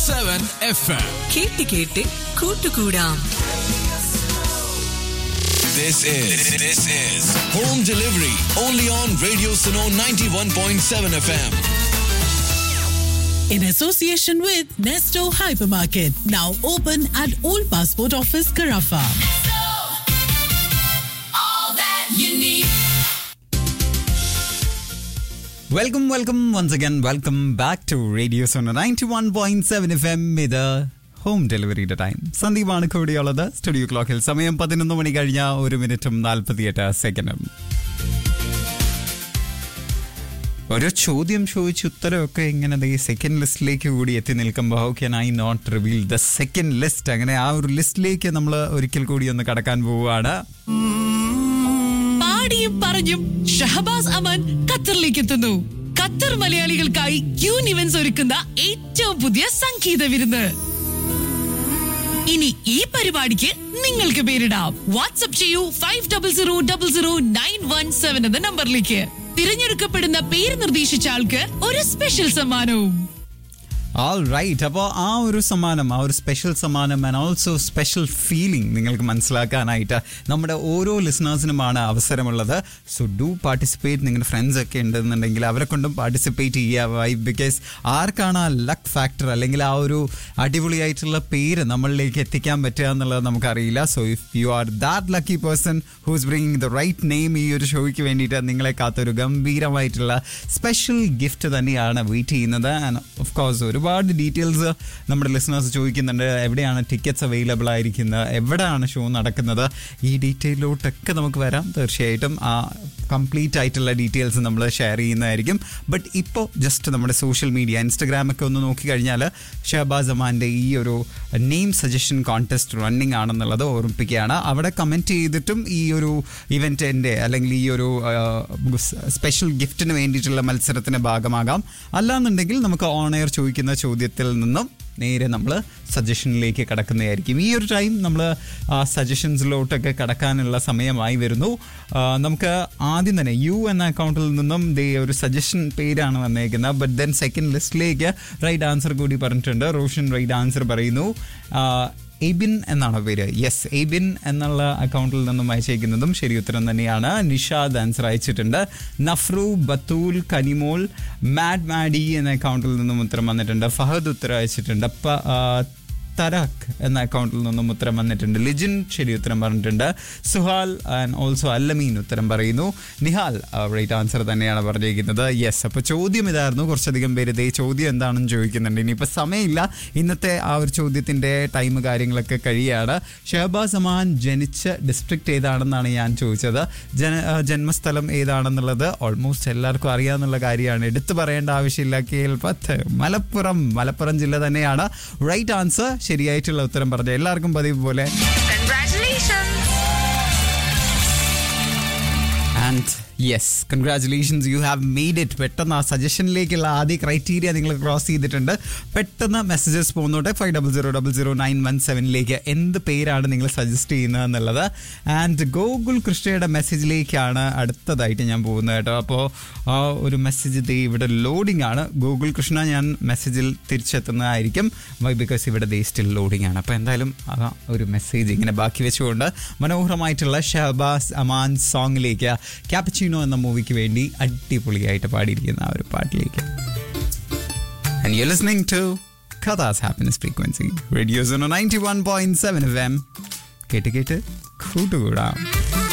101.7 FM. കേട്ട് കേട്ട് കൂട്ടുകൂടാം This is this is home delivery only on Radio Suno 91.7 FM. in association with Nesto Hypermarket, now open at Old Passport Office, Carafa. Welcome welcome once again welcome back to radio zone ninety one point seven F M ഇത് home ഡെലിവറിയുടെ time സന്ദീപാണ് കൂടിയുള്ളത് studio ക്ലോക്കിൽ സമയം പതിനൊന്ന് മണി കഴിഞ്ഞ ഒരു മിനിറ്റും നാൽപ്പത്തിയെട്ട് സെക്കൻഡും ഓരോ ചോദ്യം ചോദിച്ച് ഉത്തരവൊക്കെ ഇങ്ങനെ ദേ സെക്കൻഡ് ലിസ്റ്റിലേക്ക് കൂടി എത്തി നിൽക്കുമ്പോൾ how can I not reveal the second list അങ്ങനെ ആ ഒരു ലിസ്റ്റിലേക്ക് നമ്മൾ ഒരിക്കൽ കൂടി ഒന്ന് കടക്കാൻ പോവുകയാണ് പാടിയും പറഞ്ഞും ഷഹബാസ് അമൻ ഖത്തറിലേക്ക് എത്തുന്നു ഖത്തർ മലയാളികൾക്കായി ക്യൂൻ ഇവന്റ്സ് ഒരുക്കുന്ന ഏറ്റവും പുതിയ സംഗീത വിരുന്ന് ഇനി ഈ പരിപാടിക്ക് നിങ്ങൾക്ക് പേരിടാം വാട്സ്ആപ്പ് ചെയ്യൂ five double zero double zero nine one seven എന്ന നമ്പറിലേക്ക് തിരഞ്ഞെടുക്കപ്പെടുന്ന പേര് നിർദ്ദേശിച്ച ആൾക്ക് ഒരു സ്പെഷ്യൽ സമ്മാനവും ആൾ റൈറ്റ് അപ്പോൾ ആ ഒരു സമ്മാനം ആ ഒരു സ്പെഷ്യൽ സമ്മാനം ആൻഡ് ഓൾസോ സ്പെഷ്യൽ ഫീലിംഗ് നിങ്ങൾക്ക് മനസ്സിലാക്കാനായിട്ട് നമ്മുടെ ഓരോ ലിസണേഴ്സിനുമാണ് അവസരമുള്ളത് സോ ഡു പാർട്ടിസിപ്പേറ്റ് നിങ്ങളുടെ ഫ്രണ്ട്സ് ഒക്കെ ഉണ്ടെന്നുണ്ടെങ്കിൽ അവരെ കൊണ്ടും പാർട്ടിസിപ്പേറ്റ് ചെയ്യുക ബിക്കോസ് ആർക്കാണ് ആ ലക്ക് ഫാക്ടർ അല്ലെങ്കിൽ ആ ഒരു അടിപൊളിയായിട്ടുള്ള പേര് നമ്മളിലേക്ക് എത്തിക്കാൻ പറ്റുക എന്നുള്ളത് നമുക്കറിയില്ല so if you are that lucky person whose bringing the right name ഈ ഒരു ഷോയ്ക്ക് വേണ്ടിയിട്ട് നിങ്ങളെ കാത്തൊരു ഗംഭീരമായിട്ടുള്ള സ്പെഷ്യൽ ഗിഫ്റ്റ് തന്നെയാണ് വെയിറ്റ് ചെയ്യുന്നത് ആൻഡ് ഓഫ് കോഴ്സ് ഒരുപാട് ഡീറ്റെയിൽസ് നമ്മുടെ ലിസണേഴ്സ് ചോദിക്കുന്നുണ്ട് എവിടെയാണ് ടിക്കറ്റ്സ് അവൈലബിൾ ആയിരിക്കുന്നത് എവിടെയാണ് ഷോ നടക്കുന്നത് ഈ ഡീറ്റെയിലോട്ടൊക്കെ നമുക്ക് വരാം തീർച്ചയായിട്ടും ആ കംപ്ലീറ്റ് ആയിട്ടുള്ള ഡീറ്റെയിൽസ് നമ്മൾ ഷെയർ ചെയ്യുന്നതായിരിക്കും ബട്ട് ഇപ്പോൾ ജസ്റ്റ് നമ്മുടെ സോഷ്യൽ മീഡിയ ഇൻസ്റ്റഗ്രാമൊക്കെ ഒന്ന് നോക്കിക്കഴിഞ്ഞാൽ ഷഹബാസ് അമാൻ്റെ ഈ ഒരു നെയിം സജഷൻ കോൺടെസ്റ്റ് റണ്ണിങ് ആണെന്നുള്ളത് ഓർമ്മിപ്പിക്കുകയാണ് അവിടെ കമൻറ്റ് ചെയ്തിട്ടും ഈ ഒരു ഇവൻറ്റിൻ്റെ അല്ലെങ്കിൽ ഈ ഒരു സ്പെഷ്യൽ ഗിഫ്റ്റിന് വേണ്ടിയിട്ടുള്ള മത്സരത്തിന് ഭാഗമാകാം അല്ലാന്നുണ്ടെങ്കിൽ നമുക്ക് ഓൺ എയർ ചോദിക്കുന്ന ചോദ്യത്തിൽ നിന്നും നേരെ നമ്മൾ സജഷനിലേക്ക് കടക്കുന്നതായിരിക്കും ഈ ഒരു ടൈം നമ്മൾ സജഷൻസിലോട്ടൊക്കെ കടക്കാനുള്ള സമയമായി വരുന്നു ആ, നമുക്ക് ആദ്യം തന്നെ യു എന്ന അക്കൗണ്ടിൽ നിന്നും ദേ ഒരു സജഷൻ പേരാണ് വന്നേക്കുന്നത് ബട്ട് ദെൻ സെക്കൻഡ് ലിസ്റ്റിലേക്ക് റൈറ്റ് ആൻസർ കൂടി പറഞ്ഞിട്ടുണ്ട് റോഷൻ റൈറ്റ് ആൻസർ പറയുന്നു ആ, എബിൻ എന്നാണ് പേര് യെസ് എബിൻ എന്നുള്ള അക്കൗണ്ടിൽ നിന്നും അയച്ചേക്കുന്നതും ശരി ഉത്തരം തന്നെയാണ് നിഷാദ് ആൻസർ അയച്ചിട്ടുണ്ട് നഫ്രു ബത്തൂൽ കനിമോൾ മാഡ് മാഡി എന്ന അക്കൗണ്ടിൽ നിന്നും ഉത്തരം വന്നിട്ടുണ്ട് ഫഹദ് ഉത്തരം അയച്ചിട്ടുണ്ട് പ- ആ, തരാഖ് എന്ന അക്കൗണ്ടിൽ നിന്നും ഉത്തരം വന്നിട്ടുണ്ട് ലിജിൻ ശരി ഉത്തരം പറഞ്ഞിട്ടുണ്ട് സുഹാൽ ആൻഡ് ഓൾസോ അല്ലമീൻ ഉത്തരം പറയുന്നു നിഹാൽ റൈറ്റ് ആൻസർ തന്നെയാണ് പറഞ്ഞിരിക്കുന്നത് യെസ് അപ്പോൾ ചോദ്യം ഇതായിരുന്നു കുറച്ചധികം പേര് ഇതേ ചോദ്യം എന്താണെന്ന് ചോദിക്കുന്നുണ്ട് ഇനിയിപ്പോൾ സമയമില്ല ഇന്നത്തെ ആ ഒരു ചോദ്യത്തിൻ്റെ ടൈം കാര്യങ്ങളൊക്കെ കഴിയാണ് ഷഹബാസ് അമാൻ ജനിച്ച ഡിസ്ട്രിക്റ്റ് ഏതാണെന്നാണ് ഞാൻ ചോദിച്ചത് ജന ആ, ജന്മസ്ഥലം ഏതാണെന്നുള്ളത് ഓൾമോസ്റ്റ് എല്ലാവർക്കും അറിയാവുന്ന കാര്യമാണ് എടുത്തു പറയേണ്ട ആവശ്യമില്ല കേൾപ്പത്ത് മലപ്പുറം മലപ്പുറം ജില്ല തന്നെയാണ് റൈറ്റ് ആൻസർ ശരിയായിട്ടുള്ള ഉത്തരം പറഞ്ഞ എല്ലാവർക്കും പതിവ് പോലെ and yes congratulations you have made it പെട്ടെന്ന് ആ സജഷനിലേക്കുള്ള ആദ്യ ക്രൈറ്റീരിയ നിങ്ങൾ ക്രോസ് ചെയ്തിട്ടുണ്ട് പെട്ടെന്ന് മെസ്സേജസ് പോകുന്നോട്ടെ five double zero double zero nine one സെവനിലേക്ക് എന്ത് പേരാണ് നിങ്ങൾ സജസ്റ്റ് ചെയ്യുന്നത് എന്നുള്ളത് ആൻഡ് ഗോകുൽ കൃഷ്ണയുടെ മെസ്സേജിലേക്കാണ് അടുത്തതായിട്ട് ഞാൻ പോകുന്നത് കേട്ടോ അപ്പോൾ ആ ഒരു മെസ്സേജ് ദേ ഇവിടെ ലോഡിംഗ് ആണ് ഗൂഗിൾ കൃഷ്ണ ഞാൻ മെസ്സേജിൽ തിരിച്ചെത്തുന്നതായിരിക്കും വൈ ബിക്കോസ് ഇവിടെ ദേ സ്റ്റിൽ ലോഡിംഗ് ആണ് അപ്പോൾ എന്തായാലും ആ ഒരു മെസ്സേജ് ഇങ്ങനെ ബാക്കി വെച്ചുകൊണ്ട് മനോഹരമായിട്ടുള്ള ഷഹബാസ് അമാൻ സോങ്ങിലേക്ക് ക്യാപ്പച്ചീനോ എന്ന മൂവിക്ക് വേണ്ടി അടിപൊളിയായിട്ട് പാടിയിരിക്കുന്ന ആ ഒരു പാട്ടിലേക്ക് And you're listening to Katha's Happiness Frequency. Radio Zone 91.7 FM. കേട്ട് കേട്ട് കൂട്ടുകൂടാം